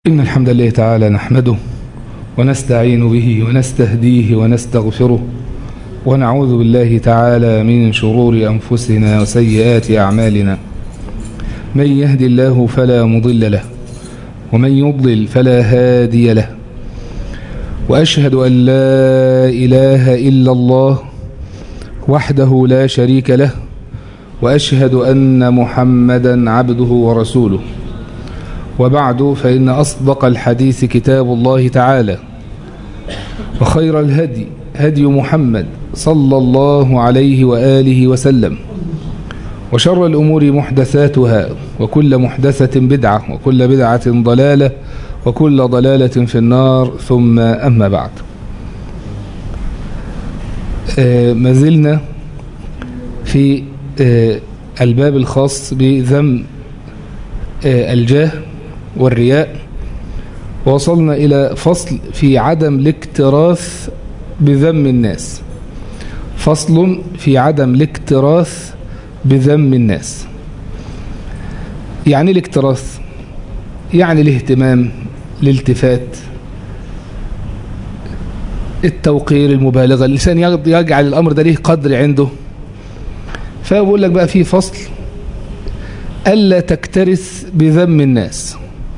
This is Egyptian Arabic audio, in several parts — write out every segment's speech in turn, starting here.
إن الحمد لله تعالى نحمده ونستعين به ونستهديه ونستغفره ونعوذ بالله تعالى من شرور أنفسنا وسيئات أعمالنا من يهدي الله فلا مضل له ومن يضلل فلا هادي له وأشهد أن لا إله إلا الله وحده لا شريك له وأشهد أن محمدا عبده ورسوله وبعد فإن أصدق الحديث كتاب الله تعالى وخير الهدي هدي محمد صلى الله عليه وآله وسلم وشر الأمور محدثاتها وكل محدثة بدعة وكل بدعة ضلالة وكل ضلالة في النار ثم أما بعد آه ما زلنا في آه الباب الخاص بذم آه الجاه والرياء وصلنا إلى فصل في عدم الاكتراث بذم الناس فصل في عدم الاكتراث بذم الناس يعني الاكتراث يعني الاهتمام الالتفات التوقير المبالغة الإنسان يجعل الأمر ده ليه قدر عنده فبقول لك بقى في فصل ألا تكترث بذم الناس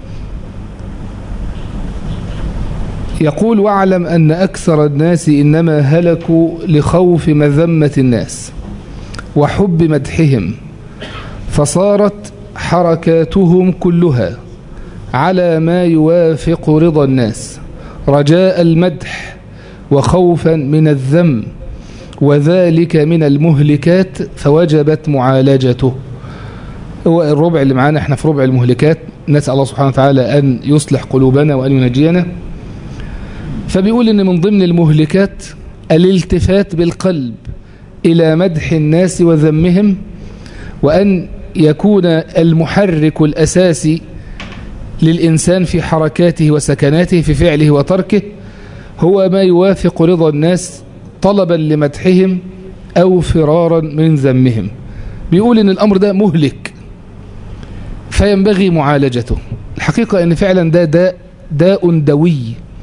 يقول واعلم أن أكثر الناس إنما هلكوا لخوف مذمة الناس وحب مدحهم فصارت حركاتهم كلها على ما يوافق رضا الناس رجاء المدح وخوفا من الذم وذلك من المهلكات فوجبت معالجته هو الربع اللي معانا احنا في ربع المهلكات نسأل الله سبحانه وتعالى أن يصلح قلوبنا وأن ينجينا فبيقول ان من ضمن المهلكات الالتفات بالقلب الى مدح الناس وذمهم وان يكون المحرك الاساسي للانسان في حركاته وسكناته في فعله وتركه هو ما يوافق رضا الناس طلبا لمدحهم او فرارا من ذمهم بيقول ان الامر ده مهلك فينبغي معالجته الحقيقه ان فعلا ده داء داء دوي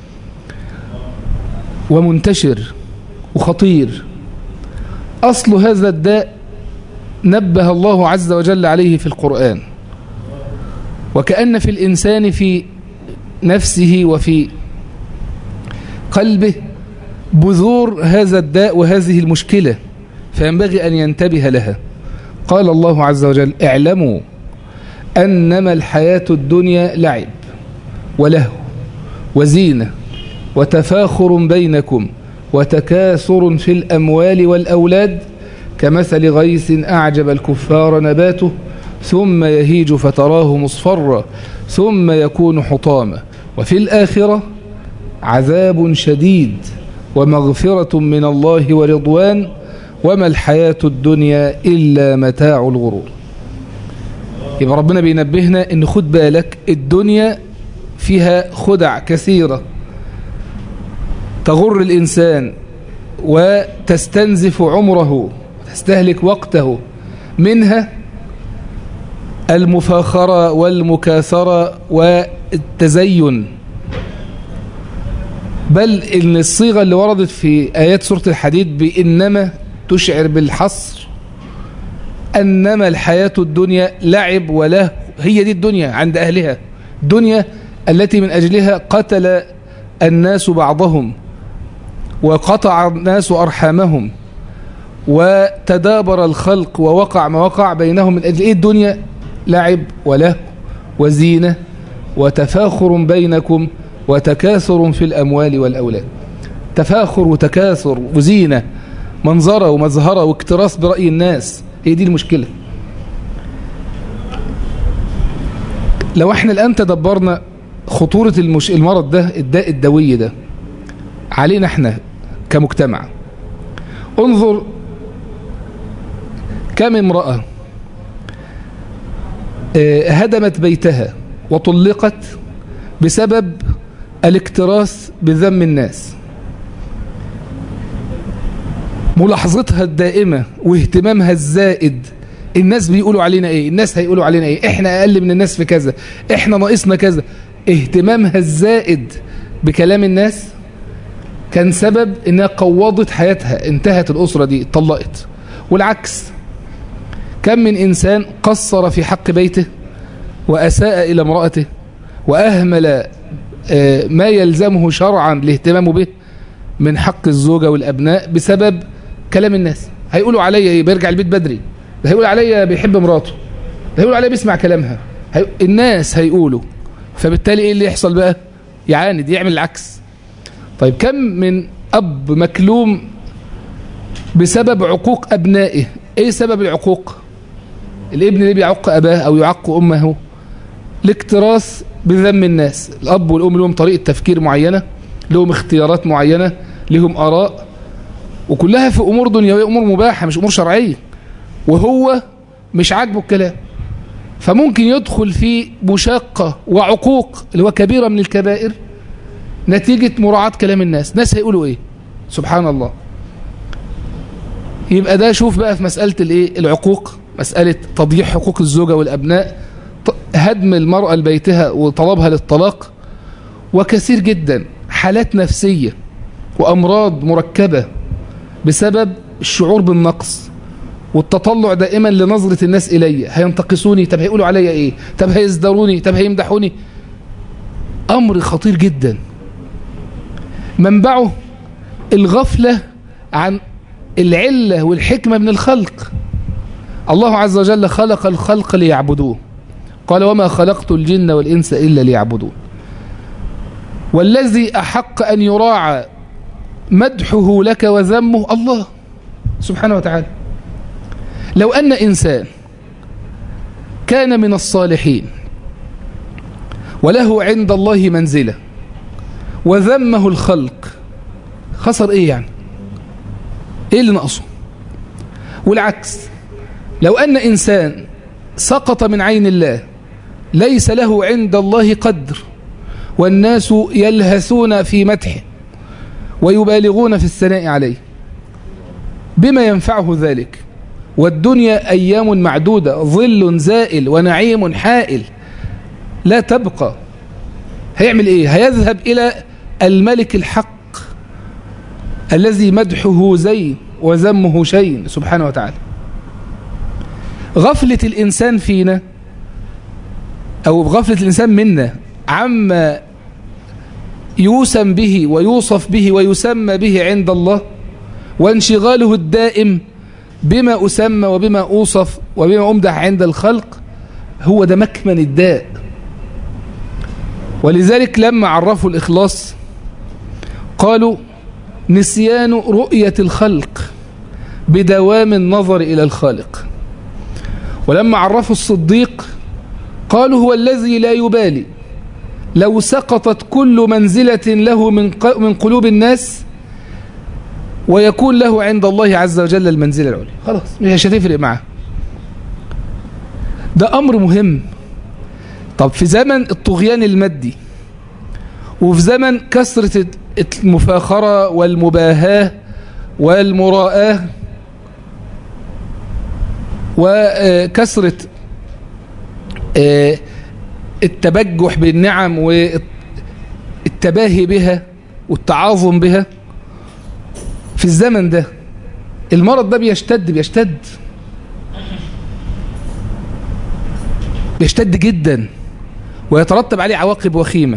ومنتشر وخطير أصل هذا الداء نبه الله عز وجل عليه في القرآن وكأن في الإنسان في نفسه وفي قلبه بذور هذا الداء وهذه المشكلة فينبغي أن ينتبه لها قال الله عز وجل اعلموا أنما الحياة الدنيا لعب ولهو وزينة وتفاخر بينكم وتكاثر في الأموال والأولاد كمثل غيث أعجب الكفار نباته ثم يهيج فتراه مصفرا ثم يكون حطاما وفي الآخرة عذاب شديد ومغفرة من الله ورضوان وما الحياة الدنيا إلا متاع الغرور يبقى ربنا بينبهنا ان خد بالك الدنيا فيها خدع كثيرة تغر الإنسان وتستنزف عمره وتستهلك وقته منها المفاخرة والمكاثرة والتزين بل إن الصيغة اللي وردت في آيات سورة الحديد بإنما تشعر بالحصر أنما الحياة الدنيا لعب وله هي دي الدنيا عند أهلها الدنيا التي من أجلها قتل الناس بعضهم وقطع الناس أرحامهم وتدابر الخلق ووقع ما وقع بينهم من أجل إيه الدنيا لعب وله وزينة وتفاخر بينكم وتكاثر في الأموال والأولاد تفاخر وتكاثر وزينة منظرة ومظهرة واكتراث برأي الناس هي دي المشكلة لو احنا الآن تدبرنا خطورة المش... المرض ده الداء الدوي ده علينا احنا كمجتمع انظر كم امرأة هدمت بيتها وطلقت بسبب الاكتراث بذم الناس ملاحظتها الدائمة واهتمامها الزائد الناس بيقولوا علينا ايه الناس هيقولوا علينا ايه احنا اقل من الناس في كذا احنا ناقصنا كذا اهتمامها الزائد بكلام الناس كان سبب انها قوضت حياتها انتهت الأسرة دي اتطلقت والعكس كم من إنسان قصر في حق بيته وأساء إلى امرأته وأهمل ما يلزمه شرعا الاهتمام به من حق الزوجة والأبناء بسبب كلام الناس هيقولوا عليا ايه بيرجع البيت بدري ده هيقول عليا بيحب مراته ده هيقول عليا بيسمع كلامها هي... الناس هيقولوا فبالتالي ايه اللي يحصل بقى يعاند يعمل العكس طيب كم من أب مكلوم بسبب عقوق أبنائه ايه سبب العقوق الابن اللي بيعق أباه أو يعق أمه الاكتراث بذم الناس الأب والأم لهم طريقة تفكير معينة لهم اختيارات معينة لهم آراء وكلها في أمور دنيوية أمور مباحة مش أمور شرعية وهو مش عاجبه الكلام فممكن يدخل في مشاقة وعقوق اللي هو كبيرة من الكبائر نتيجة مراعاة كلام الناس ناس هيقولوا ايه سبحان الله يبقى ده شوف بقى في مسألة الايه العقوق مسألة تضييع حقوق الزوجة والأبناء هدم المرأة لبيتها وطلبها للطلاق وكثير جدا حالات نفسية وأمراض مركبة بسبب الشعور بالنقص والتطلع دائما لنظرة الناس إلي هينتقصوني طب هيقولوا عليا إيه طب هيزدروني طب هيمدحوني أمر خطير جدا منبعه الغفلة عن العلة والحكمة من الخلق الله عز وجل خلق الخلق ليعبدوه قال وما خلقت الجن والإنس إلا ليعبدون والذي أحق أن يراعى مدحه لك وذمه الله سبحانه وتعالى لو أن إنسان كان من الصالحين وله عند الله منزلة وذمه الخلق خسر إيه يعني إيه اللي نقصه والعكس لو أن إنسان سقط من عين الله ليس له عند الله قدر والناس يلهثون في مدحه ويبالغون في الثناء عليه بما ينفعه ذلك والدنيا أيام معدودة ظل زائل ونعيم حائل لا تبقى هيعمل إيه هيذهب إلى الملك الحق الذي مدحه زين وذمه شيء سبحانه وتعالى غفلة الإنسان فينا أو غفلة الإنسان منا عما يوسم به ويوصف به ويسمى به عند الله وانشغاله الدائم بما أسمى وبما أوصف وبما أمدح عند الخلق هو ده مكمن الداء ولذلك لما عرفوا الإخلاص قالوا نسيان رؤية الخلق بدوام النظر إلى الخالق ولما عرفوا الصديق قالوا هو الذي لا يبالي لو سقطت كل منزلة له من من قلوب الناس ويكون له عند الله عز وجل المنزلة العليا خلاص مش هتفرق معاه ده أمر مهم طب في زمن الطغيان المادي وفي زمن كثرة المفاخرة والمباهاة والمراءة وكثرة التبجح بالنعم والتباهي بها والتعاظم بها في الزمن ده المرض ده بيشتد بيشتد بيشتد جدا ويترتب عليه عواقب وخيمة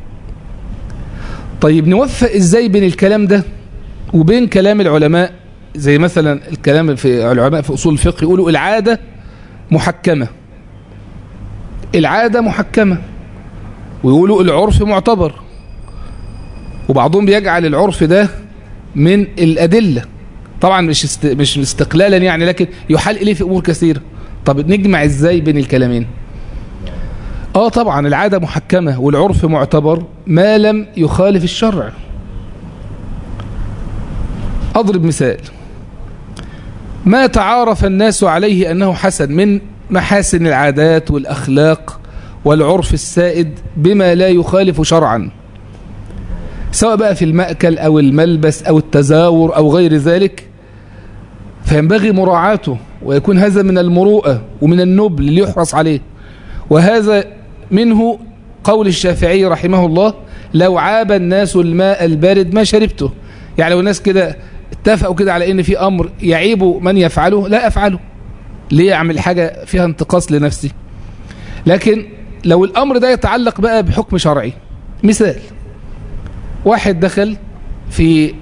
طيب نوفق ازاي بين الكلام ده وبين كلام العلماء زي مثلا الكلام في العلماء في أصول الفقه يقولوا العادة محكمة العادة محكمة ويقولوا العرف معتبر وبعضهم بيجعل العرف ده من الأدلة طبعا مش است... مش استقلالا يعني لكن يحال إليه في أمور كثيرة طب نجمع إزاي بين الكلامين آه طبعا العادة محكمة والعرف معتبر ما لم يخالف الشرع أضرب مثال ما تعارف الناس عليه أنه حسن من محاسن العادات والأخلاق والعرف السائد بما لا يخالف شرعا سواء بقى في المأكل أو الملبس أو التزاور أو غير ذلك فينبغي مراعاته ويكون هذا من المروءة ومن النبل اللي يحرص عليه وهذا منه قول الشافعي رحمه الله لو عاب الناس الماء البارد ما شربته يعني لو الناس كده اتفقوا كده على ان في امر يعيب من يفعله لا افعله ليه اعمل حاجة فيها انتقاص لنفسي لكن لو الامر ده يتعلق بقى بحكم شرعي مثال واحد دخل في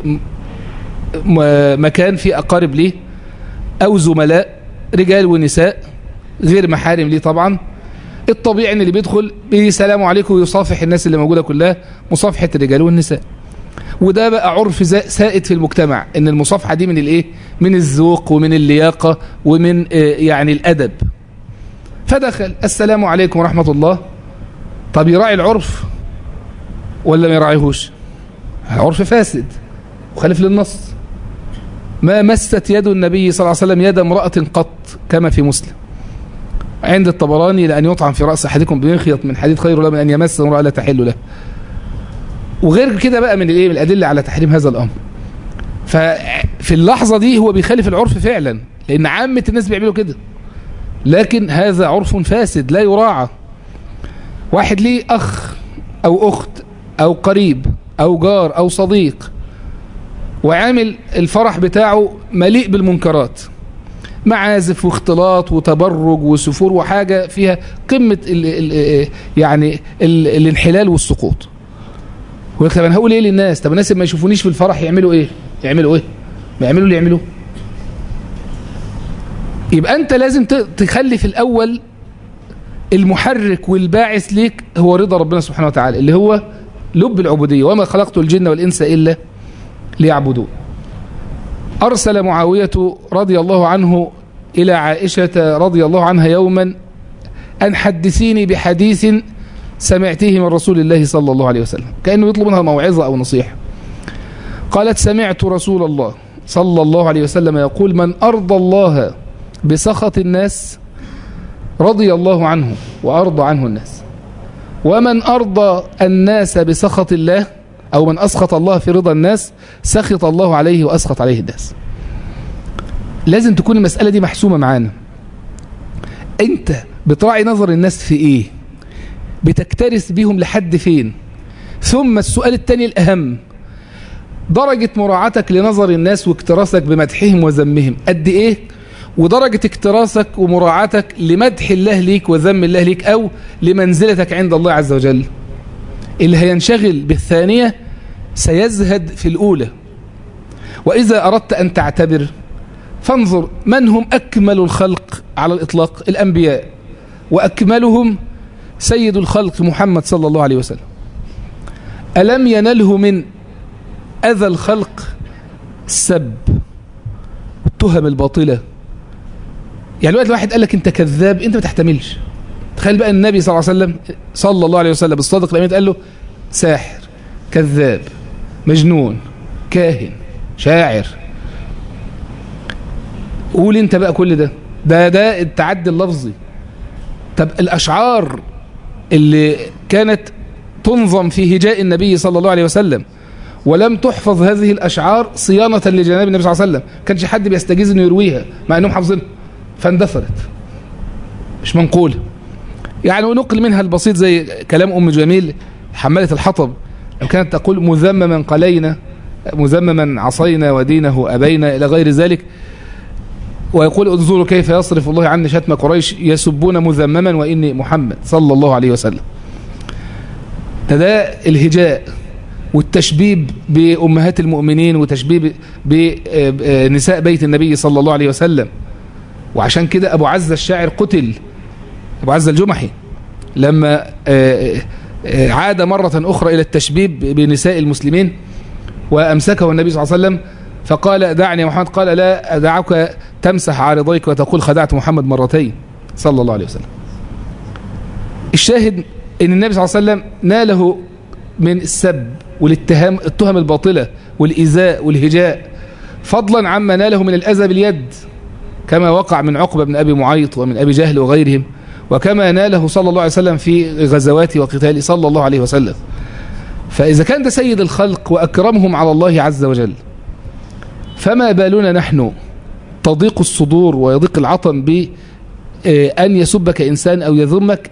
مكان فيه اقارب ليه او زملاء رجال ونساء غير محارم ليه طبعا الطبيعي ان اللي بيدخل بسلام عليكم ويصافح الناس اللي موجودة كلها مصافحة الرجال والنساء وده بقى عرف سائد في المجتمع ان المصافحة دي من الايه من الذوق ومن اللياقة ومن يعني الادب فدخل السلام عليكم ورحمة الله طب يراعي العرف ولا ما يراعيهوش عرف فاسد وخالف للنص ما مست يد النبي صلى الله عليه وسلم يد امرأة قط كما في مسلم عند الطبراني لأن يطعن في رأس أحدكم بمخيط من حديد خير له من أن يمس امرأة لا تحل له وغير كده بقى من الايه من الأدلة على تحريم هذا الأمر ففي اللحظة دي هو بيخالف العرف فعلا لأن عامة الناس بيعملوا كده لكن هذا عرف فاسد لا يراعى واحد ليه أخ أو أخت أو قريب أو جار أو صديق وعامل الفرح بتاعه مليء بالمنكرات معازف واختلاط وتبرج وسفور وحاجة فيها قمة ال ال يعني ال الانحلال والسقوط ويقول طب انا هقول ايه للناس طب الناس ما يشوفونيش في الفرح يعملوا ايه يعملوا ايه ما يعملوا اللي يعملوه يبقى انت لازم تخلي في الاول المحرك والباعث ليك هو رضا ربنا سبحانه وتعالى اللي هو لب العبودية وما خلقت الجن والإنس إلا ليعبدون أرسل معاوية رضي الله عنه إلى عائشة رضي الله عنها يوما أن حدثيني بحديث سمعته من رسول الله صلى الله عليه وسلم كأنه يطلب منها موعظة أو نصيحة قالت سمعت رسول الله صلى الله عليه وسلم يقول من أرضى الله بسخط الناس رضي الله عنه وأرضى عنه الناس ومن أرضى الناس بسخط الله أو من أسخط الله في رضا الناس سخط الله عليه وأسخط عليه الناس لازم تكون المسألة دي محسومة معانا أنت بتراعي نظر الناس في إيه بتكترث بيهم لحد فين ثم السؤال الثاني الأهم درجة مراعاتك لنظر الناس واكتراثك بمدحهم وذمهم قد إيه ودرجة اكتراثك ومراعاتك لمدح الله ليك وذم الله ليك أو لمنزلتك عند الله عز وجل اللي هينشغل بالثانية سيزهد في الأولى وإذا أردت أن تعتبر فانظر من هم أكمل الخلق على الإطلاق الأنبياء وأكملهم سيد الخلق محمد صلى الله عليه وسلم ألم ينله من أذى الخلق السب التهم الباطلة يعني الوقت الواحد قال لك أنت كذاب أنت ما تحتملش تخيل بقى النبي صلى الله عليه وسلم صلى الله عليه وسلم الصادق الأمين قال له ساحر كذاب مجنون كاهن شاعر قول انت بقى كل ده ده ده التعدي اللفظي طب الأشعار اللي كانت تنظم في هجاء النبي صلى الله عليه وسلم ولم تحفظ هذه الأشعار صيانة لجناب النبي صلى الله عليه وسلم كانش حد بيستجيز انه يرويها مع انهم حافظينها فاندثرت مش منقولة يعني ونقل منها البسيط زي كلام أم جميل حمالة الحطب لو كانت تقول مذمما قلينا مذمما عصينا ودينه أبينا إلى غير ذلك ويقول انظروا كيف يصرف الله عني شتم قريش يسبون مذمما وإني محمد صلى الله عليه وسلم ده ده الهجاء والتشبيب بأمهات المؤمنين وتشبيب بنساء بيت النبي صلى الله عليه وسلم وعشان كده أبو عزة الشاعر قتل أبو عزة الجمحي لما عاد مرة أخرى إلى التشبيب بنساء المسلمين وأمسكه النبي صلى الله عليه وسلم فقال دعني محمد قال لا أدعك تمسح عارضيك وتقول خدعت محمد مرتين صلى الله عليه وسلم الشاهد ان النبي صلى الله عليه وسلم ناله من السب والاتهام التهم الباطلة والإزاء والهجاء فضلا عما ناله من الأذى باليد كما وقع من عقبة بن أبي معيط ومن أبي جهل وغيرهم وكما ناله صلى الله عليه وسلم في غزوات وقتاله صلى الله عليه وسلم فإذا كان ده سيد الخلق وأكرمهم على الله عز وجل فما بالنا نحن تضيق الصدور ويضيق العطن بأن يسبك إنسان أو يذمك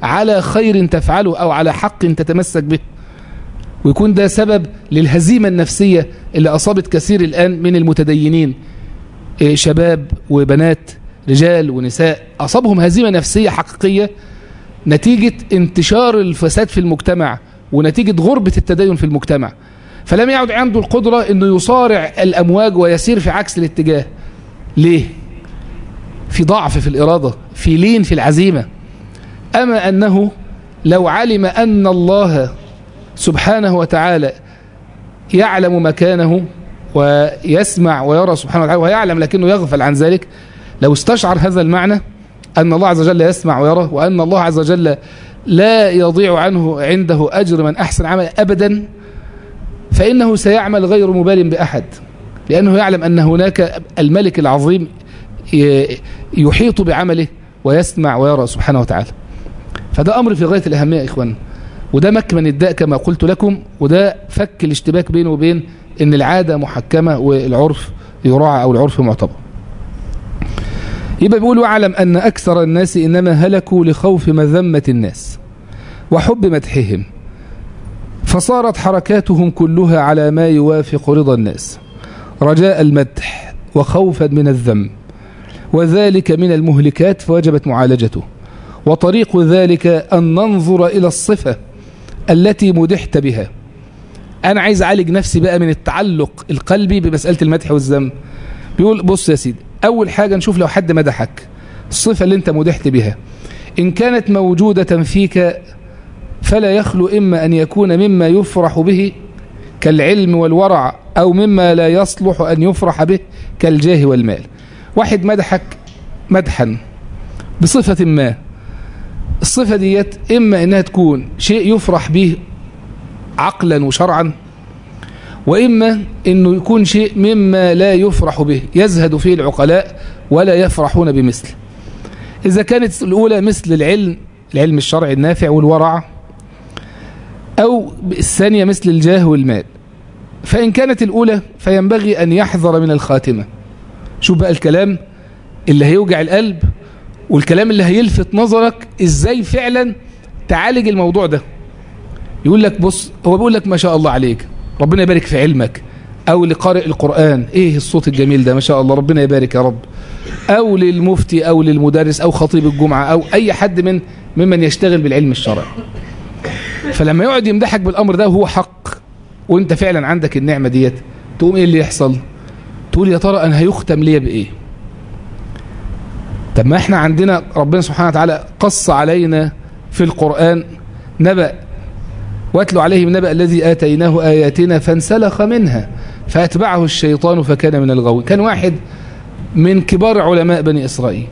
على خير تفعله أو على حق تتمسك به ويكون ده سبب للهزيمة النفسية اللي أصابت كثير الآن من المتدينين شباب وبنات رجال ونساء أصابهم هزيمة نفسية حقيقية نتيجة انتشار الفساد في المجتمع ونتيجة غربة التدين في المجتمع فلم يعد عنده القدرة أنه يصارع الأمواج ويسير في عكس الاتجاه ليه؟ في ضعف في الإرادة في لين في العزيمة أما أنه لو علم أن الله سبحانه وتعالى يعلم مكانه ويسمع ويرى سبحانه وتعالى ويعلم لكنه يغفل عن ذلك لو استشعر هذا المعنى أن الله عز وجل يسمع ويرى وأن الله عز وجل لا يضيع عنه عنده أجر من أحسن عمل أبدا فإنه سيعمل غير مبال بأحد لأنه يعلم أن هناك الملك العظيم يحيط بعمله ويسمع ويرى سبحانه وتعالى فده أمر في غاية الأهمية يا إخوان وده مكمن الداء كما قلت لكم وده فك الاشتباك بينه وبين ان العادة محكمة والعرف يراعى او العرف معتبر يبقى بيقول واعلم ان اكثر الناس انما هلكوا لخوف مذمة الناس وحب مدحهم فصارت حركاتهم كلها على ما يوافق رضا الناس رجاء المدح وخوفا من الذم وذلك من المهلكات فوجبت معالجته وطريق ذلك أن ننظر إلى الصفة التي مدحت بها أنا عايز أعالج نفسي بقى من التعلق القلبي بمسألة المدح والذم بيقول بص يا سيدي أول حاجة نشوف لو حد مدحك الصفة اللي أنت مدحت بها إن كانت موجودة فيك فلا يخلو إما أن يكون مما يفرح به كالعلم والورع أو مما لا يصلح أن يفرح به كالجاه والمال واحد مدحك مدحا بصفة ما الصفة ديت إما أنها تكون شيء يفرح به عقلا وشرعا وإما أنه يكون شيء مما لا يفرح به يزهد فيه العقلاء ولا يفرحون بمثل إذا كانت الأولى مثل العلم العلم الشرعي النافع والورع أو الثانية مثل الجاه والمال فإن كانت الأولى فينبغي أن يحذر من الخاتمة شوف بقى الكلام اللي هيوجع القلب والكلام اللي هيلفت نظرك ازاي فعلا تعالج الموضوع ده يقول لك بص هو بيقول لك ما شاء الله عليك ربنا يبارك في علمك او لقارئ القرآن ايه الصوت الجميل ده ما شاء الله ربنا يبارك يا رب او للمفتي او للمدرس او خطيب الجمعة او اي حد من ممن يشتغل بالعلم الشرعي فلما يقعد يمدحك بالامر ده وهو حق وانت فعلا عندك النعمة ديت تقوم ايه اللي يحصل تقول يا ترى انا هيختم ليا بايه طب ما احنا عندنا ربنا سبحانه وتعالى قص علينا في القرآن نبأ واتلو عليهم نبأ الذي آتيناه آياتنا فانسلخ منها فأتبعه الشيطان فكان من الغوي كان واحد من كبار علماء بني إسرائيل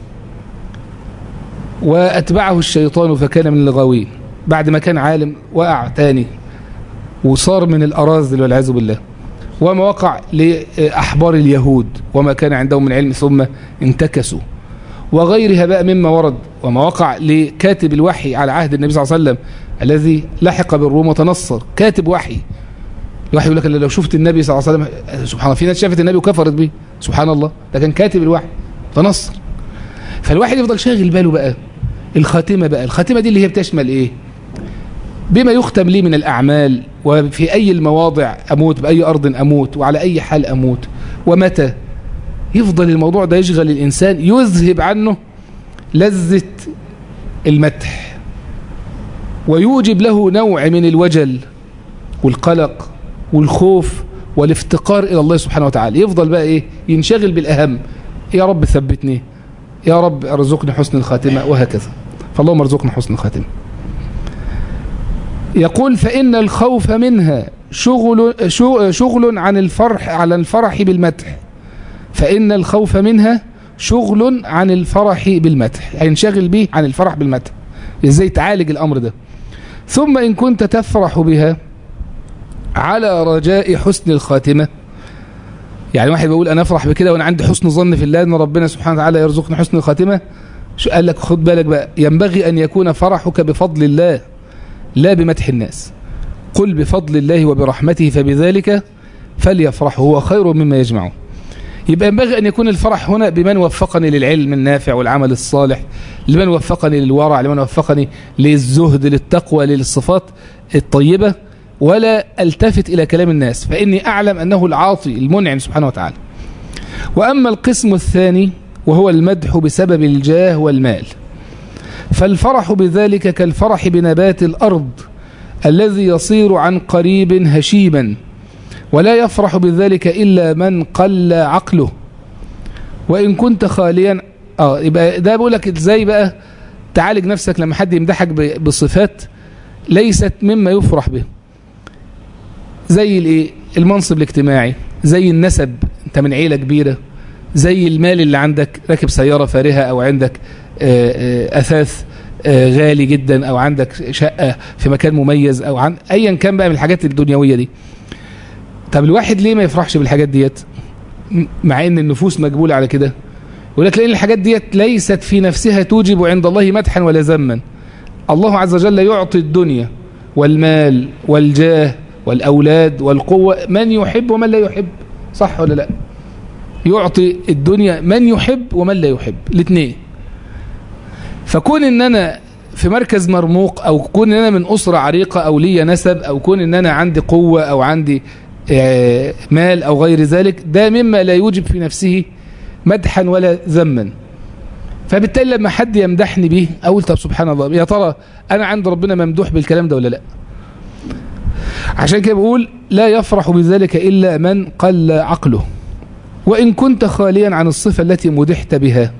وأتبعه الشيطان فكان من الغاوين بعد ما كان عالم وقع تاني وصار من الأراذل والعياذ بالله وما وقع لأحبار اليهود وما كان عندهم من علم ثم انتكسوا وغيرها بقى مما ورد وما وقع لكاتب الوحي على عهد النبي صلى الله عليه وسلم الذي لحق بالروم وتنصر كاتب وحي الوحي يقول لك لو شفت النبي صلى الله عليه وسلم سبحان الله في ناس شافت النبي وكفرت به سبحان الله ده كان كاتب الوحي تنصر فالواحد يفضل شاغل باله بقى الخاتمة بقى الخاتمة دي اللي هي بتشمل ايه بما يختم لي من الأعمال وفي أي المواضع أموت بأي أرض أموت وعلى أي حال أموت ومتى يفضل الموضوع ده يشغل الإنسان يذهب عنه لذة المدح ويوجب له نوع من الوجل والقلق والخوف والافتقار إلى الله سبحانه وتعالى يفضل بقى إيه ينشغل بالأهم يا رب ثبتني يا رب ارزقني حسن الخاتمة وهكذا فاللهم ارزقنا حسن الخاتمة يقول فإن الخوف منها شغل, شغل عن الفرح على الفرح بالمدح فإن الخوف منها شغل عن الفرح بالمدح ينشغل به عن الفرح بالمدح ازاي تعالج الأمر ده ثم إن كنت تفرح بها على رجاء حسن الخاتمة يعني واحد بيقول أنا أفرح بكده وأنا عندي حسن ظن في الله أن ربنا سبحانه وتعالى يرزقني حسن الخاتمة شو قال لك خد بالك بقى ينبغي أن يكون فرحك بفضل الله لا بمدح الناس قل بفضل الله وبرحمته فبذلك فليفرحوا هو خير مما يجمعون يبقى ينبغي أن يكون الفرح هنا بمن وفقني للعلم النافع والعمل الصالح لمن وفقني للورع لمن وفقني للزهد للتقوى للصفات الطيبة ولا التفت إلى كلام الناس فإني أعلم أنه العاطي المنعم سبحانه وتعالى وأما القسم الثاني وهو المدح بسبب الجاه والمال فالفرح بذلك كالفرح بنبات الأرض الذي يصير عن قريب هشيما ولا يفرح بذلك إلا من قل عقله وإن كنت خاليا اه يبقى ده بقول لك ازاي بقى تعالج نفسك لما حد يمدحك بصفات ليست مما يفرح به زي الايه المنصب الاجتماعي زي النسب انت من عيله كبيره زي المال اللي عندك راكب سياره فارهه او عندك اثاث غالي جدا او عندك شقه في مكان مميز او عن ايا كان بقى من الحاجات الدنيويه دي طب الواحد ليه ما يفرحش بالحاجات ديت مع ان النفوس مجبوله على كده يقول لك لان الحاجات ديت ليست في نفسها توجب عند الله مدحا ولا ذما الله عز وجل يعطي الدنيا والمال والجاه والأولاد والقوة من يحب ومن لا يحب صح ولا لا يعطي الدنيا من يحب ومن لا يحب الاثنين فكون ان انا في مركز مرموق او كون ان انا من اسرة عريقة او لي نسب او كون ان انا عندي قوة او عندي مال او غير ذلك ده مما لا يوجب في نفسه مدحا ولا ذما فبالتالي لما حد يمدحني به اقول طب سبحان الله يا ترى انا عند ربنا ممدوح بالكلام ده ولا لا عشان كده بقول لا يفرح بذلك إلا من قل عقله وإن كنت خاليا عن الصفة التي مدحت بها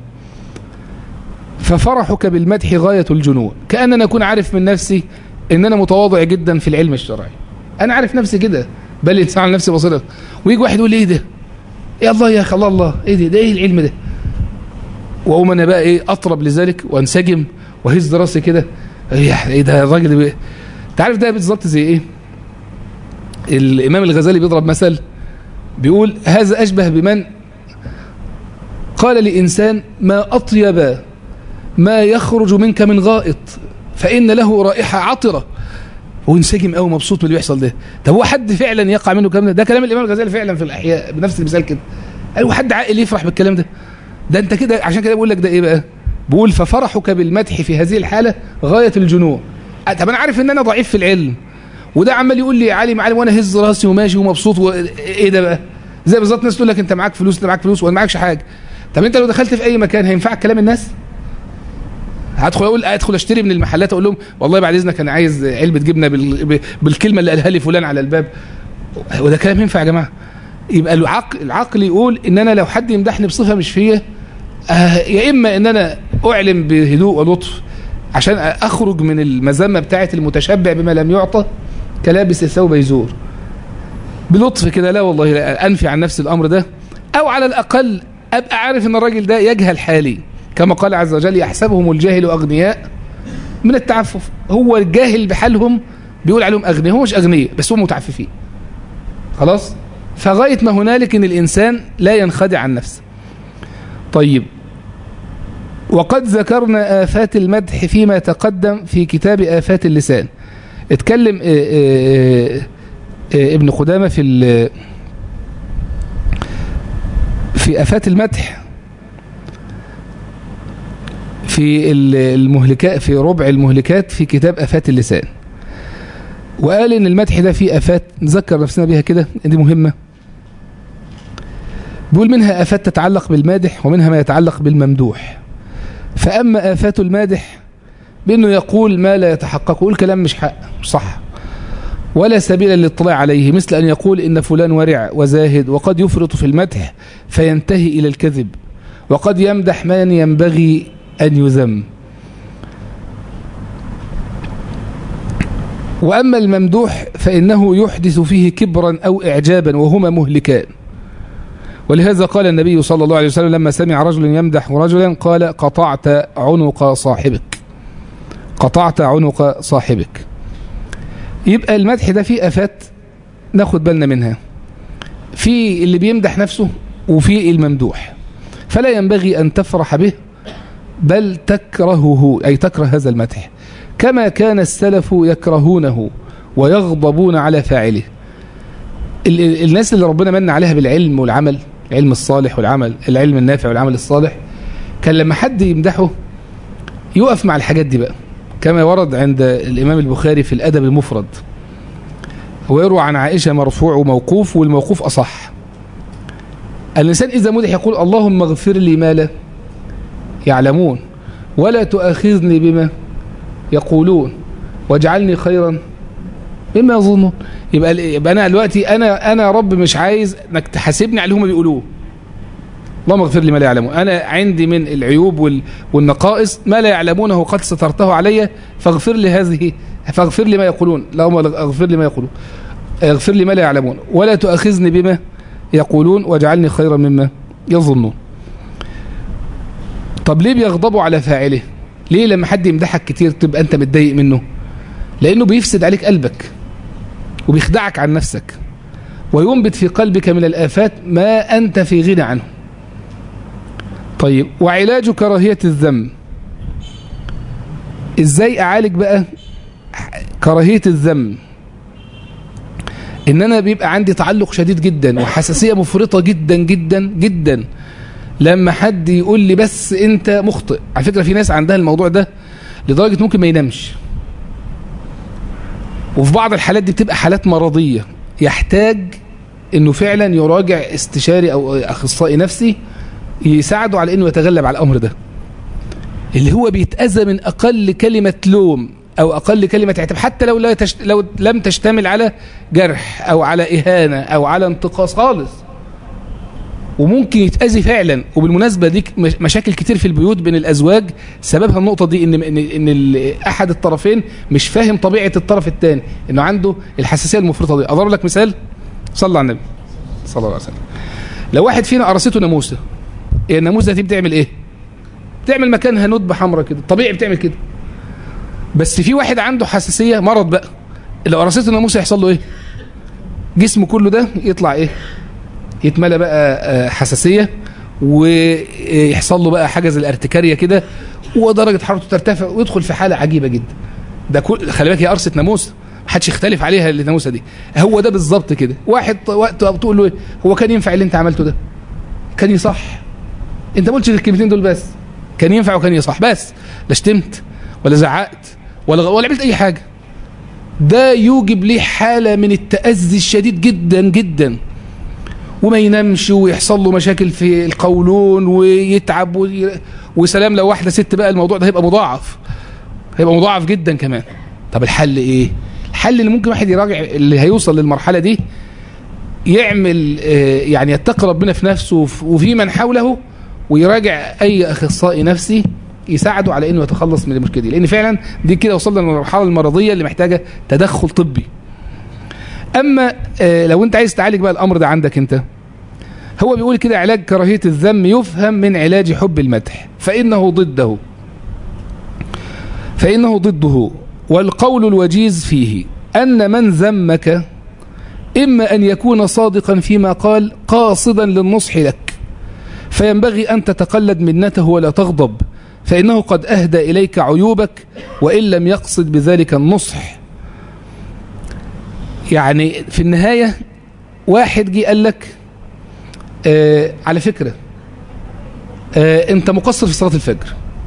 ففرحك بالمدح غاية الجنون كأننا أكون عارف من نفسي إن أنا متواضع جدا في العلم الشرعي أنا عارف نفسي كده بل الإنسان على نفسي بصيرة ويجي واحد يقول لي إيه ده يا الله يا أخي الله الله إيه ده ده إيه العلم ده وأقوم أنا بقى إيه أطرب لذلك وانسجم وهز راسي كده إيه ده الراجل إيه تعرف ده بالظبط زي إيه الإمام الغزالي بيضرب مثل بيقول هذا أشبه بمن قال لإنسان ما أطيب ما يخرج منك من غائط فإن له رائحة عطرة وانسجم قوي مبسوط من اللي بيحصل ده طب هو حد فعلا يقع منه الكلام ده ده كلام الإمام الغزالي فعلا في الأحياء بنفس المثال كده قال هو حد عاقل يفرح بالكلام ده ده أنت كده عشان كده بقول لك ده إيه بقى بقول ففرحك بالمدح في هذه الحالة غاية الجنون طب أنا عارف إن أنا ضعيف في العلم وده عمال يقول لي عالم عالم وانا هز راسي وماشي ومبسوط و... ايه ده بقى زي بالظبط ناس تقول لك انت معاك فلوس انت معاك فلوس وانا معكش حاجه طب انت لو دخلت في اي مكان هينفعك كلام الناس هدخل اقول ادخل اشتري من المحلات اقول لهم والله بعد اذنك انا عايز علبه جبنه بال... بالكلمه اللي قالها لي فلان على الباب وده كلام ينفع يا جماعه يبقى العقل العقل يقول ان انا لو حد يمدحني بصفه مش فيا آه يا اما ان انا اعلم بهدوء ولطف عشان اخرج من المذمه بتاعه المتشبع بما لم يعطى كلابس الثوب يزور بلطف كده لا والله لا أنفي عن نفس الأمر ده أو على الأقل أبقى عارف أن الراجل ده يجهل حالي كما قال عز وجل يحسبهم الجاهل أغنياء من التعفف هو الجاهل بحالهم بيقول عليهم أغنياء هو مش أغنياء بس هم متعففين خلاص فغاية ما هنالك أن الإنسان لا ينخدع عن نفسه طيب وقد ذكرنا آفات المدح فيما تقدم في كتاب آفات اللسان اتكلم اه اه اه ابن قدامة في في آفات المدح في المهلكات في ربع المهلكات في كتاب آفات اللسان وقال ان المدح ده فيه آفات نذكر نفسنا بيها كده دي مهمة بيقول منها آفات تتعلق بالمادح ومنها ما يتعلق بالممدوح فأما آفات المادح بأنه يقول ما لا يتحقق يقول كلام مش حق مش صح ولا سبيل للاطلاع عليه مثل أن يقول إن فلان ورع وزاهد وقد يفرط في المدح فينتهي إلى الكذب وقد يمدح من ينبغي أن يذم وأما الممدوح فإنه يحدث فيه كبرا أو إعجابا وهما مهلكان ولهذا قال النبي صلى الله عليه وسلم لما سمع رجل يمدح رجلا قال قطعت عنق صاحبك قطعت عنق صاحبك يبقى المدح ده فيه آفات ناخد بالنا منها في اللي بيمدح نفسه وفي الممدوح فلا ينبغي أن تفرح به بل تكرهه أي تكره هذا المدح كما كان السلف يكرهونه ويغضبون على فاعله الناس اللي ربنا من عليها بالعلم والعمل العلم الصالح والعمل العلم النافع والعمل الصالح كان لما حد يمدحه يقف مع الحاجات دي بقى كما ورد عند الإمام البخاري في الأدب المفرد ويروى عن عائشة مرفوع وموقوف والموقوف أصح الإنسان إذا مدح يقول اللهم اغفر لي ما لا يعلمون ولا تؤاخذني بما يقولون واجعلني خيرا مما يظنون يبقى, يبقى أنا دلوقتي أنا أنا رب مش عايز إنك تحاسبني على اللي هم بيقولوه اللهم اغفر لي ما لا يعلمون أنا عندي من العيوب والنقائص ما لا يعلمونه قد سترته علي فاغفر لي هذه فاغفر لي ما يقولون اللهم اغفر لي ما يقولون اغفر لي ما لا يعلمون ولا تؤاخذني بما يقولون واجعلني خيرا مما يظنون طب ليه بيغضبوا على فاعله ليه لما حد يمدحك كتير تبقى انت متضايق منه لانه بيفسد عليك قلبك وبيخدعك عن نفسك وينبت في قلبك من الآفات ما أنت في غنى عنه طيب وعلاج كراهية الذم ازاي اعالج بقى كراهية الذم ان انا بيبقى عندي تعلق شديد جدا وحساسية مفرطة جدا جدا جدا لما حد يقول لي بس انت مخطئ على فكرة في ناس عندها الموضوع ده لدرجة ممكن ما ينامش وفي بعض الحالات دي بتبقى حالات مرضية يحتاج انه فعلا يراجع استشاري او اخصائي نفسي يساعده على انه يتغلب على الامر ده اللي هو بيتأذى من اقل كلمة لوم او اقل كلمة عتاب حتى لو لا تشت... لو لم تشتمل على جرح او على اهانة او على انتقاص خالص وممكن يتأذي فعلا وبالمناسبة دي مشاكل كتير في البيوت بين الازواج سببها النقطة دي ان ان, إن احد الطرفين مش فاهم طبيعة الطرف الثاني انه عنده الحساسية المفرطة دي اضرب لك مثال صلى على النبي صلى الله عليه وسلم لو واحد فينا قرصته ناموسه الناموسه دي بتعمل ايه بتعمل مكانها ندبه حمراء كده طبيعي بتعمل كده بس في واحد عنده حساسيه مرض بقى لو قرصته الناموسه يحصل له ايه جسمه كله ده يطلع ايه يتملى بقى حساسيه ويحصل له بقى حاجه زي الارتكاريه كده ودرجه حرارته ترتفع ويدخل في حاله عجيبه جدا ده كل خلي بالك هي قرصه ناموسه محدش يختلف عليها الناموسه دي هو ده بالظبط كده واحد وقت تقول له ايه هو كان ينفع اللي انت عملته ده كان يصح انت ما قلتش الكلمتين دول بس كان ينفع وكان يصح بس لا شتمت ولا زعقت ولا ولا عملت اي حاجه ده يوجب ليه حاله من التاذي الشديد جدا جدا وما ينامش ويحصل له مشاكل في القولون ويتعب وي... وسلام لو واحده ست بقى الموضوع ده هيبقى مضاعف هيبقى مضاعف جدا كمان طب الحل ايه الحل اللي ممكن واحد يراجع اللي هيوصل للمرحله دي يعمل يعني يتقي ربنا في نفسه وفي من حوله ويراجع اي اخصائي نفسي يساعده على انه يتخلص من المشكله دي لان فعلا دي كده وصلنا للمرحله المرضيه اللي محتاجه تدخل طبي اما لو انت عايز تعالج بقى الامر ده عندك انت هو بيقول كده علاج كراهيه الذم يفهم من علاج حب المدح فانه ضده فانه ضده والقول الوجيز فيه ان من ذمك إما أن يكون صادقا فيما قال قاصدا للنصح لك فينبغي أن تتقلد منته ولا تغضب فإنه قد أهدى إليك عيوبك وإن لم يقصد بذلك النصح يعني في النهاية واحد جي قال لك آه على فكرة آه أنت مقصر في صلاة الفجر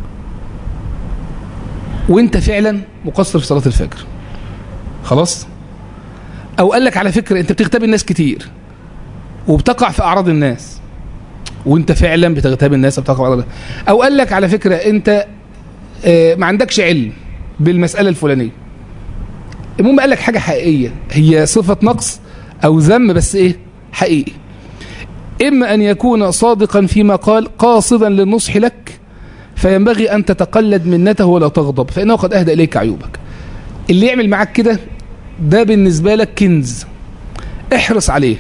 وانت فعلا مقصر في صلاة الفجر خلاص او قال لك على فكرة انت بتغتاب الناس كتير وبتقع في اعراض الناس وانت فعلا بتغتاب الناس وبتقع في اعراض الناس او قال لك على فكرة انت اه ما عندكش علم بالمسألة الفلانية المهم قال لك حاجة حقيقية هي صفة نقص او ذم بس ايه حقيقي اما ان يكون صادقا فيما قال قاصدا للنصح لك فينبغي ان تتقلد منته ولا تغضب فانه قد اهدى اليك عيوبك اللي يعمل معاك كده ده بالنسبة لك كنز احرص عليه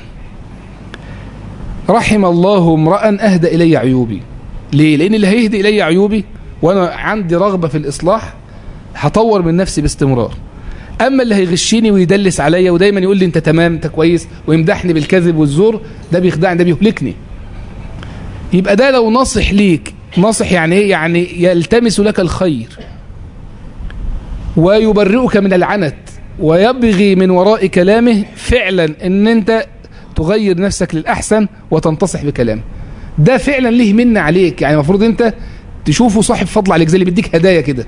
رحم الله امرأ أهدى إلي عيوبي ليه؟ لأن اللي هيهدي إلي عيوبي وأنا عندي رغبة في الإصلاح هطور من نفسي باستمرار أما اللي هيغشيني ويدلس عليا ودايما يقول لي أنت تمام أنت كويس ويمدحني بالكذب والزور ده بيخدعني ده بيهلكني يبقى ده لو نصح ليك نصح يعني ايه يعني يلتمس لك الخير ويبرئك من العنت ويبغي من وراء كلامه فعلا ان انت تغير نفسك للأحسن وتنتصح بكلام ده فعلا ليه منة عليك يعني المفروض انت تشوفه صاحب فضل عليك زي اللي بيديك هدايا كده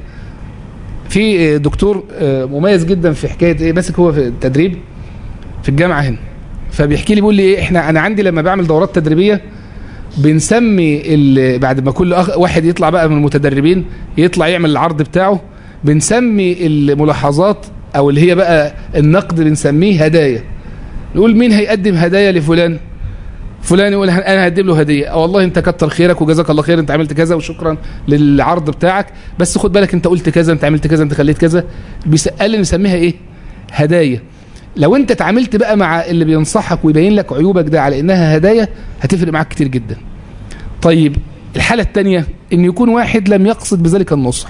في دكتور مميز جدا في حكايه ايه ماسك هو في التدريب في الجامعه هنا فبيحكي لي بيقول لي ايه احنا انا عندي لما بعمل دورات تدريبيه بنسمي بعد ما كل أخ واحد يطلع بقى من المتدربين يطلع يعمل العرض بتاعه بنسمي الملاحظات او اللي هي بقى النقد بنسميه هدايا نقول مين هيقدم هدايا لفلان فلان يقول انا هقدم له هديه أو والله انت كتر خيرك وجزاك الله خير انت عملت كذا وشكرا للعرض بتاعك بس خد بالك انت قلت كذا انت عملت كذا انت خليت كذا قال نسميها ايه هدايا لو انت اتعاملت بقى مع اللي بينصحك ويبين لك عيوبك ده على انها هدايا هتفرق معاك كتير جدا طيب الحالة الثانية ان يكون واحد لم يقصد بذلك النصح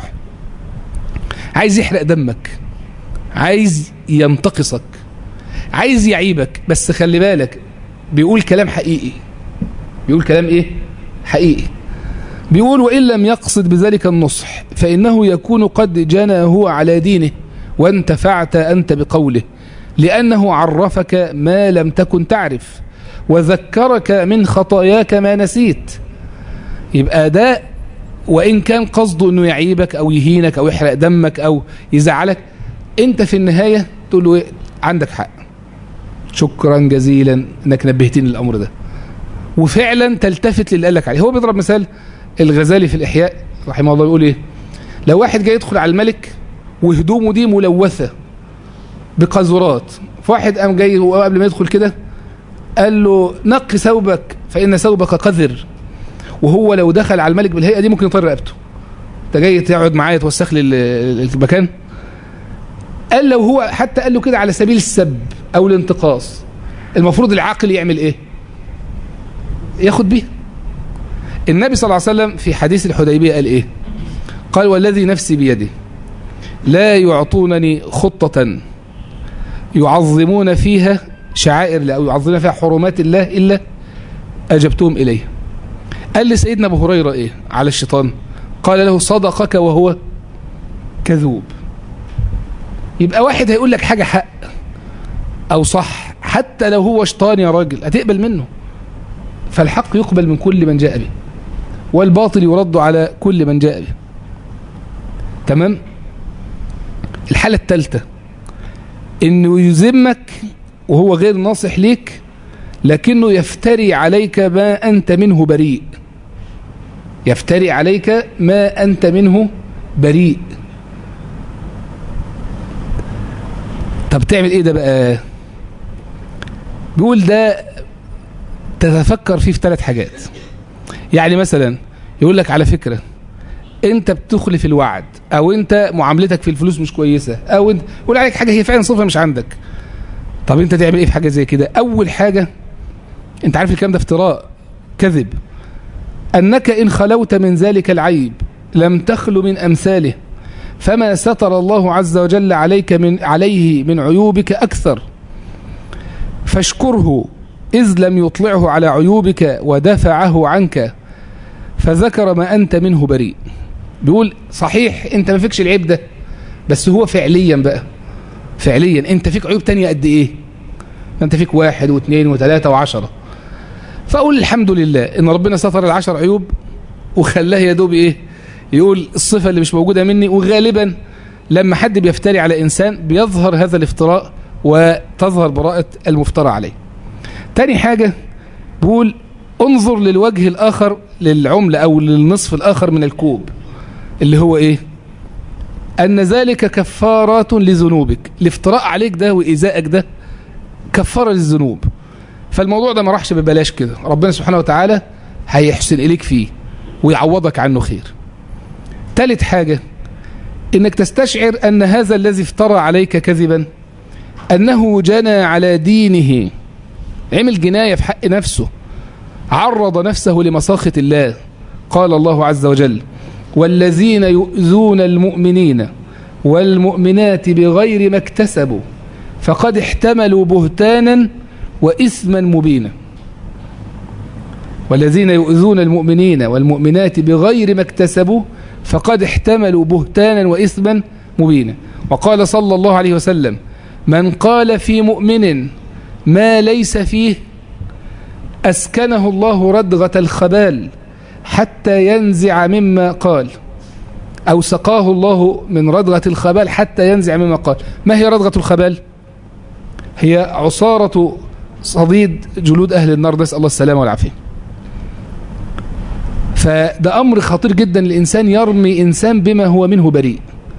عايز يحرق دمك عايز ينتقصك عايز يعيبك بس خلي بالك بيقول كلام حقيقي بيقول كلام ايه حقيقي بيقول وإن لم يقصد بذلك النصح فإنه يكون قد جنى هو على دينه وانتفعت أنت بقوله لأنه عرفك ما لم تكن تعرف وذكرك من خطاياك ما نسيت يبقى ده وإن كان قصده أنه يعيبك أو يهينك أو يحرق دمك أو يزعلك أنت في النهاية تقول له إيه؟ عندك حق شكرا جزيلا انك نبهتني الامر ده وفعلا تلتفت للي قالك عليه هو بيضرب مثال الغزالي في الاحياء رحمه الله يقول ايه لو واحد جاي يدخل على الملك وهدومه دي ملوثه بقذورات فواحد قام جاي قبل ما يدخل كده قال له نقي ثوبك فان ثوبك قذر وهو لو دخل على الملك بالهيئه دي ممكن يطير رقبته انت جاي تقعد معايا توسخ لي المكان قال لو هو حتى قال له كده على سبيل السب او الانتقاص المفروض العاقل يعمل ايه ياخد بيها النبي صلى الله عليه وسلم في حديث الحديبية قال ايه قال والذي نفسي بيده لا يعطونني خطة يعظمون فيها شعائر الله أو يعظمون فيها حرمات الله إلا أجبتهم إليه قال لسيدنا أبو هريرة إيه على الشيطان قال له صدقك وهو كذوب يبقى واحد هيقول لك حاجة حق أو صح حتى لو هو شيطان يا راجل هتقبل منه فالحق يقبل من كل من جاء به والباطل يرد على كل من جاء به تمام الحالة الثالثة انه يذمك وهو غير ناصح ليك لكنه يفتري عليك ما أنت منه بريء يفتري عليك ما أنت منه بريء طب تعمل ايه ده بقى بيقول ده تتفكر فيه في ثلاث حاجات يعني مثلا يقول لك على فكرة انت بتخلف الوعد او انت معاملتك في الفلوس مش كويسة او انت يقول عليك حاجة هي فعلا صفة مش عندك طب انت تعمل ايه في حاجة زي كده اول حاجة انت عارف الكلام ده افتراء كذب انك ان خلوت من ذلك العيب لم تخلو من امثاله فما ستر الله عز وجل عليك من عليه من عيوبك أكثر فاشكره إذ لم يطلعه على عيوبك ودفعه عنك فذكر ما أنت منه بريء بيقول صحيح أنت ما فيكش العيب ده بس هو فعليا بقى فعليا أنت فيك عيوب تانية قد إيه أنت فيك واحد واثنين وثلاثة وعشرة فأقول الحمد لله إن ربنا ستر العشر عيوب وخلاه يدوب إيه يقول الصفة اللي مش موجودة مني وغالبا لما حد بيفتري على إنسان بيظهر هذا الافتراء وتظهر براءة المفترى عليه تاني حاجة بقول انظر للوجه الآخر للعملة أو للنصف الآخر من الكوب اللي هو إيه أن ذلك كفارات لذنوبك الافتراء عليك ده وإيذائك ده كفارة للذنوب فالموضوع ده ما راحش ببلاش كده ربنا سبحانه وتعالى هيحسن إليك فيه ويعوضك عنه خير ثالث حاجة انك تستشعر ان هذا الذي افترى عليك كذبا انه جنى على دينه عمل جناية في حق نفسه عرض نفسه لمساخط الله قال الله عز وجل والذين يؤذون المؤمنين والمؤمنات بغير ما اكتسبوا فقد احتملوا بهتانا وإثما مبينا والذين يؤذون المؤمنين والمؤمنات بغير ما اكتسبوا فقد احتملوا بهتانا وإثما مبينا وقال صلى الله عليه وسلم من قال في مؤمن ما ليس فيه أسكنه الله ردغة الخبال حتى ينزع مما قال أو سقاه الله من ردغة الخبال حتى ينزع مما قال ما هي ردغة الخبال هي عصارة صديد جلود أهل النار نسأل الله السلامة والعافية فده أمر خطير جدا للإنسان يرمي إنسان بما هو منه بريء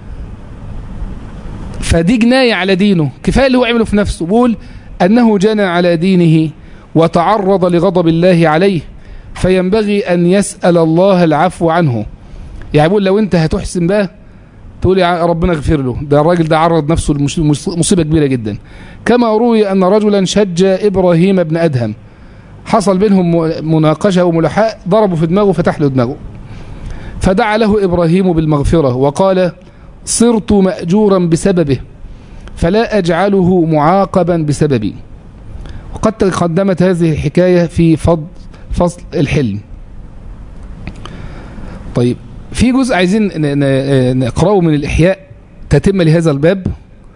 فدي جناية على دينه كفاية اللي هو عمله في نفسه بقول أنه جنى على دينه وتعرض لغضب الله عليه فينبغي أن يسأل الله العفو عنه يعني بقول لو أنت هتحسن بقى تقول يا ربنا اغفر له ده الراجل ده عرض نفسه لمصيبة كبيرة جدا كما روي أن رجلا شج إبراهيم بن أدهم حصل بينهم مناقشة وملحاء ضربوا في دماغه فتح له دماغه فدعا له إبراهيم بالمغفرة وقال صرت مأجورا بسببه فلا أجعله معاقبا بسببي وقد تقدمت هذه الحكاية في فضل فصل الحلم طيب في جزء عايزين نقرأه من الإحياء تتم لهذا الباب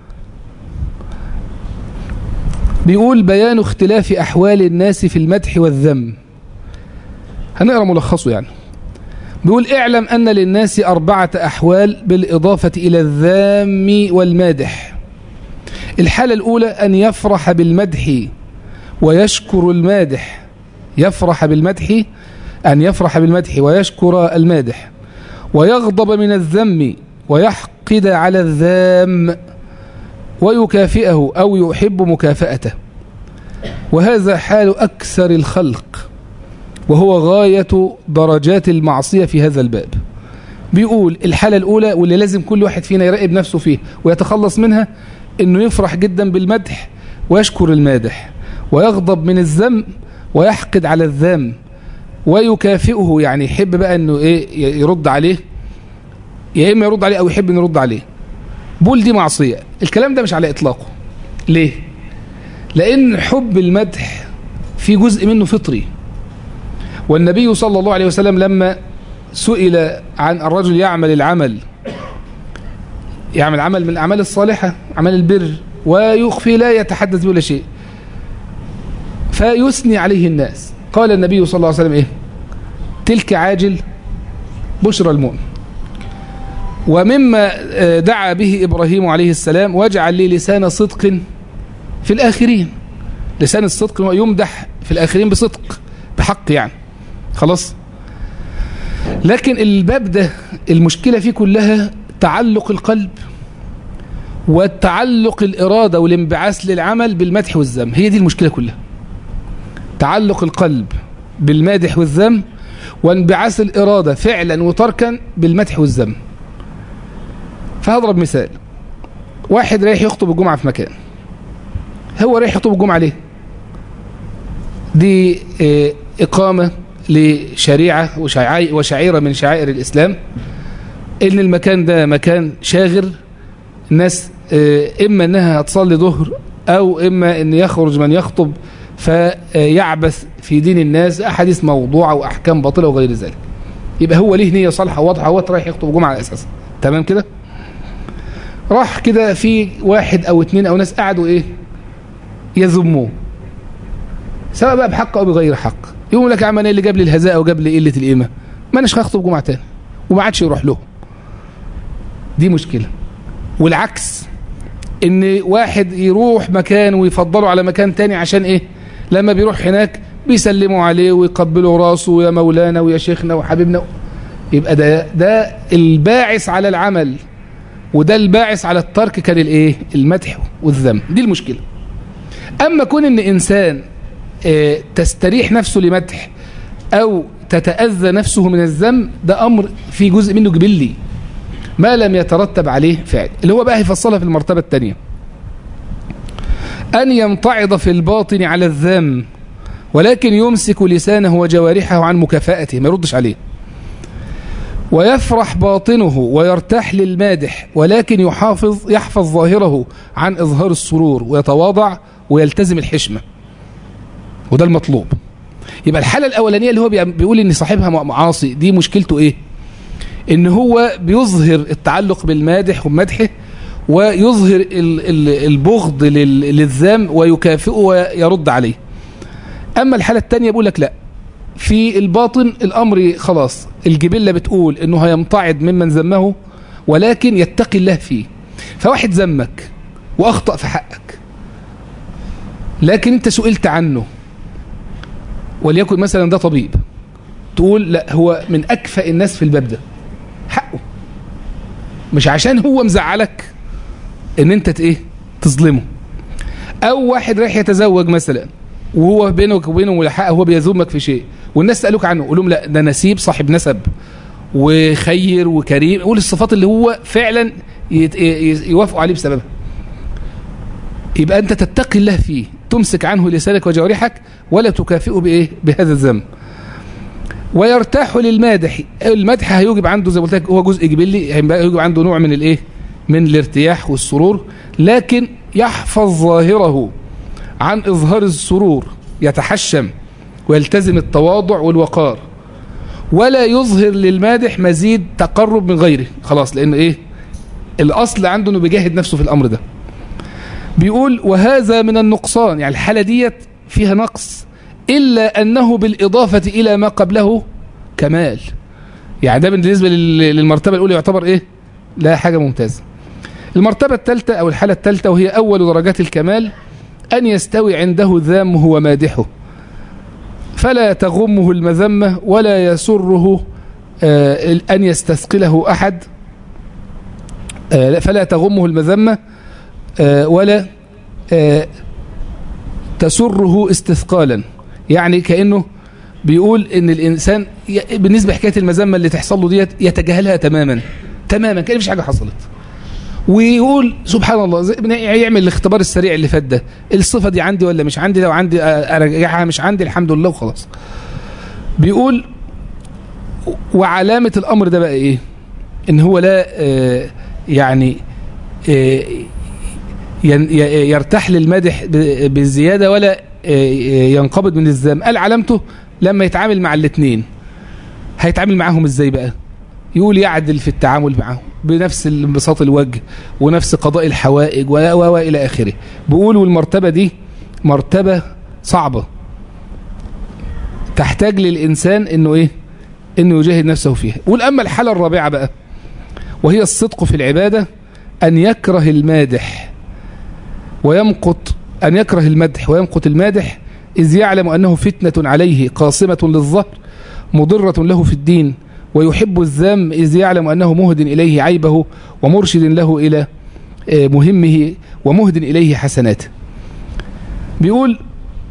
بيقول بيان اختلاف أحوال الناس في المدح والذم هنقرأ ملخصه يعني بيقول اعلم أن للناس أربعة أحوال بالإضافة إلى الذام والمادح الحالة الأولى أن يفرح بالمدح ويشكر المادح يفرح بالمدح أن يفرح بالمدح ويشكر المادح ويغضب من الذم ويحقد على الذام ويكافئه أو يحب مكافأته وهذا حال أكثر الخلق وهو غاية درجات المعصية في هذا الباب بيقول الحالة الأولى واللي لازم كل واحد فينا يراقب نفسه فيه ويتخلص منها انه يفرح جدا بالمدح ويشكر المادح ويغضب من الذم ويحقد على الذم ويكافئه يعني يحب بقى انه ايه يرد عليه يا اما يرد عليه او يحب انه يرد عليه بول دي معصية الكلام ده مش على اطلاقه ليه لان حب المدح في جزء منه فطري والنبي صلى الله عليه وسلم لما سئل عن الرجل يعمل العمل يعمل عمل من الأعمال الصالحة عمل البر ويخفي لا يتحدث ولا شيء فيثني عليه الناس قال النبي صلى الله عليه وسلم إيه تلك عاجل بشرى المؤمن ومما دعا به إبراهيم عليه السلام واجعل لي لسان صدق في الآخرين لسان الصدق يمدح في الآخرين بصدق بحق يعني خلاص لكن الباب ده المشكلة فيه كلها تعلق القلب والتعلق الإرادة والانبعاث للعمل بالمدح والذم هي دي المشكلة كلها تعلق القلب بالمادح والذم وانبعاث الإرادة فعلا وتركا بالمدح والذم فهضرب مثال واحد رايح يخطب الجمعة في مكان هو رايح يخطب الجمعة ليه دي إقامة لشريعة وشعيرة من شعائر الإسلام إن المكان ده مكان شاغر الناس إما أنها هتصلي ظهر أو إما أن يخرج من يخطب فيعبث في دين الناس أحاديث موضوعة وأحكام باطلة وغير ذلك يبقى هو ليه نية صالحة واضحة هو رايح يخطب جمعة على أساسا تمام كده راح كده في واحد أو اتنين أو ناس قعدوا إيه يذموه سواء بقى بحق أو بغير حق يقول لك يا عم انا اللي جاب لي الهزاء وجاب لي قله القيمه ما اناش هخطب جمعه تاني وما عادش يروح له دي مشكله والعكس ان واحد يروح مكان ويفضله على مكان تاني عشان ايه لما بيروح هناك بيسلموا عليه ويقبلوا راسه يا مولانا ويا شيخنا وحبيبنا يبقى ده ده الباعث على العمل وده الباعث على الترك كان الايه المدح والذم دي المشكله اما كون ان انسان تستريح نفسه لمدح أو تتأذى نفسه من الذم ده أمر في جزء منه جبلي ما لم يترتب عليه فعل اللي هو بقى هيفصلها في المرتبة الثانية أن يمتعض في الباطن على الذم ولكن يمسك لسانه وجوارحه عن مكافأته ما يردش عليه ويفرح باطنه ويرتاح للمادح ولكن يحافظ يحفظ ظاهره عن إظهار السرور ويتواضع ويلتزم الحشمة وده المطلوب يبقى الحالة الأولانية اللي هو بيقول إن صاحبها معاصي دي مشكلته إيه إن هو بيظهر التعلق بالمادح ومدحه ويظهر البغض للذام ويكافئه ويرد عليه أما الحالة الثانية بيقول لك لا في الباطن الأمر خلاص الجبلة بتقول إنه هيمتعض ممن ذمه ولكن يتقي الله فيه فواحد ذمك وأخطأ في حقك لكن أنت سئلت عنه وليكن مثلا ده طبيب تقول لا هو من أكفأ الناس في الباب ده حقه مش عشان هو مزعلك ان انت ايه تظلمه او واحد رايح يتزوج مثلا وهو بينك وبينه ملحقه هو بيذمك في شيء والناس سالوك عنه قول لهم لا ده نسيب صاحب نسب وخير وكريم قول الصفات اللي هو فعلا يوافقوا عليه بسببها يبقى انت تتقي الله فيه تمسك عنه لسانك وجوارحك ولا تكافئه بايه بهذا الذنب ويرتاح للمادح المدح هيوجب عنده زي ما قلت لك هو جزء جبلي هيوجب عنده نوع من الايه من الارتياح والسرور لكن يحفظ ظاهره عن اظهار السرور يتحشم ويلتزم التواضع والوقار ولا يظهر للمادح مزيد تقرب من غيره خلاص لان ايه الاصل عنده انه بيجاهد نفسه في الامر ده بيقول وهذا من النقصان يعني الحاله ديت فيها نقص إلا أنه بالإضافة إلى ما قبله كمال يعني ده بالنسبة للمرتبة الأولى يعتبر إيه لا حاجة ممتازة المرتبة الثالثة أو الحالة الثالثة وهي أول درجات الكمال أن يستوي عنده ذامه ومادحه فلا تغمه المذمة ولا يسره آه أن يستثقله أحد آه فلا تغمه المذمة آه ولا تسره استثقالا يعني كأنه بيقول ان الانسان بالنسبة حكاية المذمة اللي تحصل له ديت يتجاهلها تماما تماما كان مفيش حاجة حصلت ويقول سبحان الله يعمل الاختبار السريع اللي فات ده الصفة دي عندي ولا مش عندي لو عندي ارجعها مش عندي الحمد لله وخلاص بيقول وعلامة الامر ده بقى ايه ان هو لا آه يعني آه يرتاح للمدح بالزيادة ولا ينقبض من الذم قال علامته لما يتعامل مع الاثنين هيتعامل معاهم ازاي بقى يقول يعدل في التعامل معهم بنفس انبساط الوجه ونفس قضاء الحوائج و الى اخره بيقول والمرتبه دي مرتبه صعبه تحتاج للانسان انه ايه انه يجاهد نفسه فيها يقول اما الحاله الرابعه بقى وهي الصدق في العباده ان يكره المادح ويمقت أن يكره المدح ويمقت المادح إذ يعلم أنه فتنة عليه قاصمة للظهر مضرة له في الدين ويحب الذم إذ يعلم أنه مهد إليه عيبه ومرشد له إلى مهمه ومهد إليه حسناته بيقول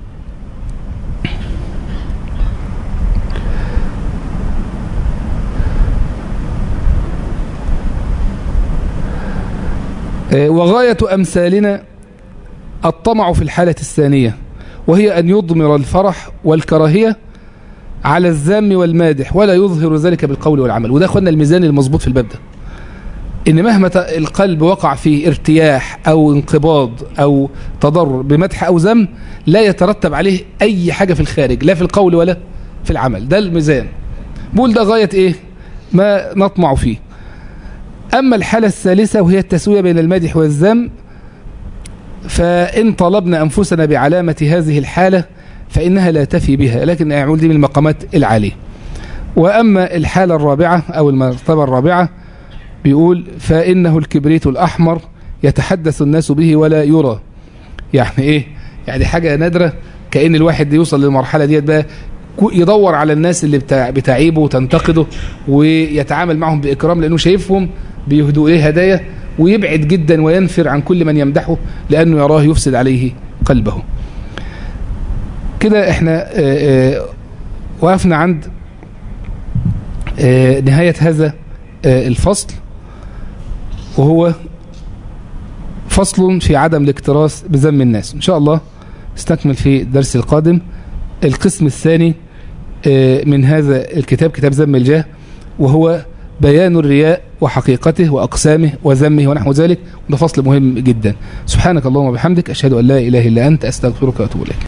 وغاية أمثالنا الطمع في الحالة الثانية وهي أن يضمر الفرح والكراهية على الذم والمادح ولا يظهر ذلك بالقول والعمل وده أخوانا الميزان المظبوط في الباب ده إن مهما القلب وقع في ارتياح أو انقباض أو تضرر بمدح أو ذم لا يترتب عليه أي حاجة في الخارج لا في القول ولا في العمل ده الميزان بقول ده غاية إيه ما نطمع فيه أما الحالة الثالثة وهي التسوية بين المادح والذم فإن طلبنا أنفسنا بعلامة هذه الحالة فإنها لا تفي بها لكن أعود دي من المقامات العالية وأما الحالة الرابعة أو المرتبة الرابعة بيقول فإنه الكبريت الأحمر يتحدث الناس به ولا يرى يعني إيه يعني حاجة نادرة كأن الواحد يوصل للمرحلة ديت بقى يدور على الناس اللي بتاع بتعيبه وتنتقده ويتعامل معهم بإكرام لأنه شايفهم بيهدوا إيه هدايا ويبعد جدا وينفر عن كل من يمدحه لأنه يراه يفسد عليه قلبه كده احنا اه اه وقفنا عند اه نهاية هذا الفصل وهو فصل في عدم الاكتراث بذم الناس إن شاء الله استكمل في الدرس القادم القسم الثاني من هذا الكتاب كتاب ذم الجاه وهو بيان الرياء وحقيقته وأقسامه وذمه ونحو ذلك وده فصل مهم جدا سبحانك اللهم وبحمدك أشهد أن لا إله إلا أنت أستغفرك وأتوب إليك